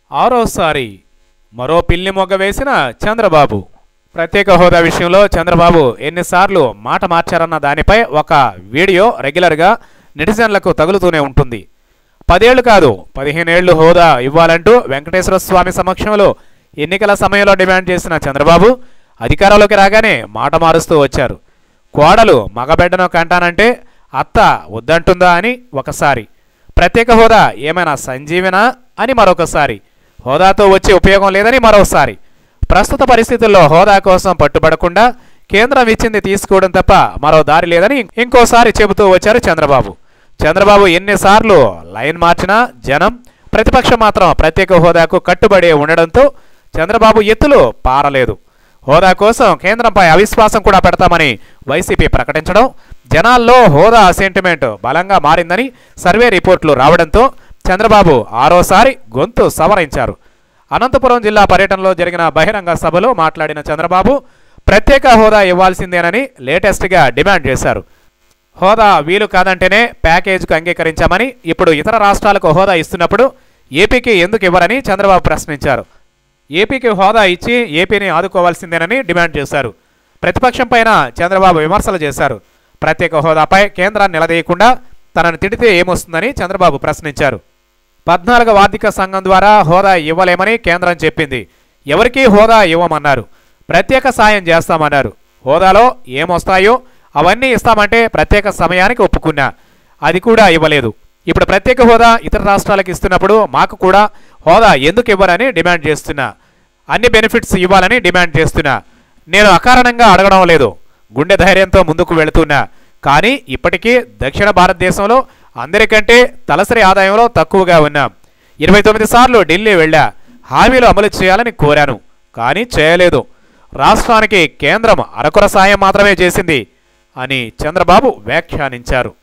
ఆరోసారి మరో పిల్లి మొగ్గ వేసిన చంద్రబాబు ప్రత్యేక హోదా విషయంలో చంద్రబాబు ఎన్నిసార్లు మాట మార్చారన్న దానిపై ఒక వీడియో రెగ్యులర్గా నెటిజన్లకు తగులుతూనే ఉంటుంది పదేళ్లు కాదు పదిహేనేళ్లు హోదా ఇవ్వాలంటూ వెంకటేశ్వర స్వామి సమక్షంలో ఎన్నికల సమయంలో డిమాండ్ చేసిన చంద్రబాబు అధికారంలోకి రాగానే మాట మారుస్తూ వచ్చారు కోడలు మగబిడ్డను కంటానంటే అత్త వద్దంటుందా అని ఒకసారి ప్రత్యేక హోదా ఏమైనా సంజీవనా అని మరొకసారి హోదాతో వచ్చే ఉపయోగం లేదని మరోసారి ప్రస్తుత పరిస్థితుల్లో హోదా కోసం పట్టుబడకుండా కేంద్రం ఇచ్చింది తీసుకోవడం తప్ప మరో దారి లేదని ఇంకోసారి చెబుతూ వచ్చారు చంద్రబాబు చంద్రబాబు ఎన్నిసార్లు లైన్ మార్చినా జనం ప్రతిపక్షం మాత్రం ప్రత్యేక హోదాకు కట్టుబడి ఉండడంతో చంద్రబాబు ఎత్తులు పారలేదు హోదా కోసం కేంద్రంపై అవిశ్వాసం కూడా పెడతామని వైసీపీ ప్రకటించడం జనాల్లో హోదా సెంటిమెంట్ బలంగా మారిందని సర్వే రిపోర్టులు రావడంతో చంద్రబాబు ఆరోసారి గొంతు సవరించారు అనంతపురం జిల్లా పర్యటనలో జరిగిన బహిరంగ సభలో మాట్లాడిన చంద్రబాబు ప్రత్యేక హోదా ఇవ్వాల్సిందేనని లేటెస్ట్గా డిమాండ్ చేశారు హోదా వీలు కాదంటేనే ప్యాకేజీకి అంగీకరించామని ఇప్పుడు ఇతర రాష్ట్రాలకు హోదా ఇస్తున్నప్పుడు ఏపీకి ఎందుకు ఇవ్వరని చంద్రబాబు ప్రశ్నించారు ఏపీకి హోదా ఇచ్చి ఏపీని ఆదుకోవాల్సిందేనని డిమాండ్ చేశారు ప్రతిపక్షం పైన చంద్రబాబు విమర్శలు చేశారు ప్రత్యేక హోదాపై కేంద్రాన్ని నిలదీయకుండా తనను తిడితే ఏమొస్తుందని చంద్రబాబు ప్రశ్నించారు పద్నాలుగవ ఆర్థిక సంఘం ద్వారా హోదా ఇవ్వలేమని కేంద్రం చెప్పింది ఎవరికీ హోదా ఇవ్వమన్నారు ప్రత్యేక సాయం చేస్తామన్నారు హోదాలో ఏమొస్తాయో అవన్నీ ఇస్తామంటే ప్రత్యేక సమయానికి ఒప్పుకున్నా అది కూడా ఇవ్వలేదు ఇప్పుడు ప్రత్యేక హోదా ఇతర రాష్ట్రాలకు ఇస్తున్నప్పుడు మాకు కూడా హోదా ఎందుకు ఇవ్వరని డిమాండ్ చేస్తున్నా అన్ని బెనిఫిట్స్ ఇవ్వాలని డిమాండ్ చేస్తున్నా నేను అకారణంగా అడగడం లేదు గుండె ధైర్యంతో ముందుకు వెళుతున్నా కానీ ఇప్పటికీ దక్షిణ భారతదేశంలో అందరికంటే తలసరి ఆదాయంలో తక్కువగా ఉన్నాం ఇరవై తొమ్మిది సార్లు ఢిల్లీ వెళ్ళా హామీలు అమలు చేయాలని కోరాను కానీ చేయలేదు రాష్ట్రానికి కేంద్రం అరకొర సాయం మాత్రమే చేసింది అని చంద్రబాబు వ్యాఖ్యానించారు